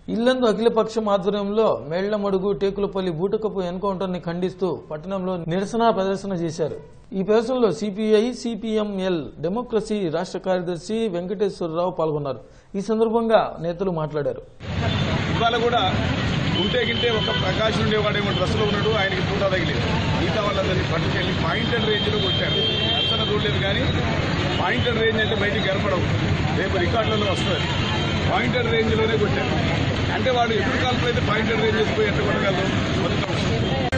ఇల్లందు అఖిలపక్షం ఆధ్వర్యంలో మేళ్లమడుగు టేకులపల్లి బూటకపు ఎన్కౌంటర్ ని ఖండిస్తూ పట్టణంలో నిరసన ప్రదర్శన చేశారు ఈ ప్రదర్శనలో సిపిఐ సిపిఎంఎల్ డెమోక్రసీ రాష్ట్ర కార్యదర్శి వెంకటేశ్వరరావు పాల్గొన్నారు ఈ సందర్భంగా నేతలు మాట్లాడారు ఇవాళ కూడా ఉంటే గింటే ఒక ప్రకాశం ఉండేవాడేమో డ్రెస్సులో ఉన్నాడు ఆయనకి పూట తగిలేదు మిగతా వాళ్ళందరినీ పట్టుకెళ్ళి పాయింటెడ్ రేంజ్లో కొట్టారు అసలు చూడలేదు కానీ పాయింటెడ్ రేంజ్ అంటే బయటికి కనపడవు రేపు రికార్డులలో వస్తుంది పాయింటెడ్ రేంజ్లోనే కొట్టారు అంటే వాడు ఎదురు కాలంలో అయితే పాయింటెడ్ రేంజ్ పోయి ఎట్లా కొట్టగలరు మొత్తం